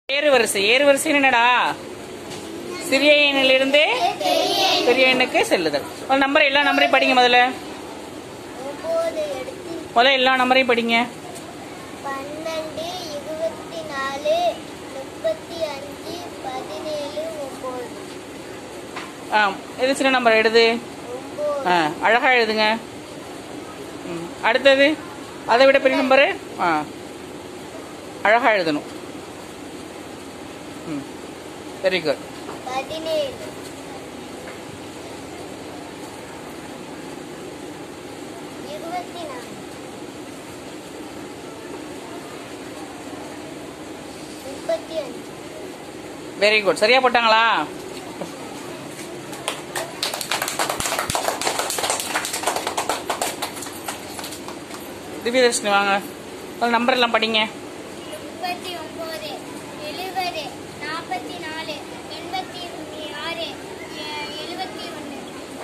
ஏறுவரிசை ஏறுவரிசைன்னு என்னடா சிறிய எண்ணிலிருந்து பெரிய எண்ணுக்கு செல்லுதல் ஒரு நம்பர் எல்லா நம்பரையும் படிங்க முதல்ல ஒன்பது எடுத்து முதல்ல எல்லா நம்பரையும் படிங்க பன்னெண்டு இருபத்தி நாலு முப்பத்தி அஞ்சு பதினேழு ஒன்பது ஆ இது சின்ன நம்பர் எழுது ஒன்பது ஆ அழகா எழுதுங்க ம், அடுத்தது அதை விட பெரிய நம்பரு ஆ அழகா எழுதணும் ம் வெரி குட் பதினேழு இருபத்தி நாலு முப்பத்தி அஞ்சு வெரி குட் சரியா போட்டாங்களா திவ்யதர்ஷினி வாங்க நம்பர் எல்லாம் படிங்க முப்பத்தி ஒன்பது எழுபது நாற்பத்தி நாலு எண்பத்தி ஆறு எ- எழுபத்தி ஒன்று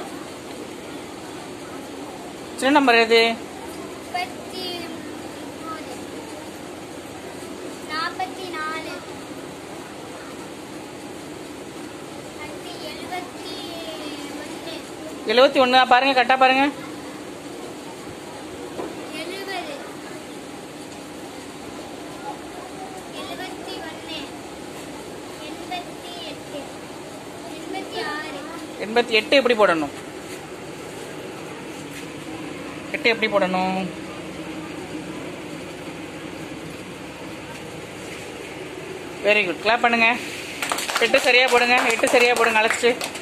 சின்ன நம்பர் எது முப்பத்தி ஒன்பது நாற்பத்தி நாலு அடுத்து எழுபத்தி ஒன்று எழுபத்தி ஒன்று பாருங்க கரெக்டாக பாருங்க எழுபது எழுபத்தி ஒன்று எண்பத்தி எட்டு எண்பத்தி ஆறு எண்பத்தி எட்டு எப்படி போடணும் எட்டு எப்படி போடணும் வெரி குட் கிளாப் பண்ணுங்க எட்டு சரியா போடுங்க எட்டு சரியா போடுங்க அழைச்சிட்டு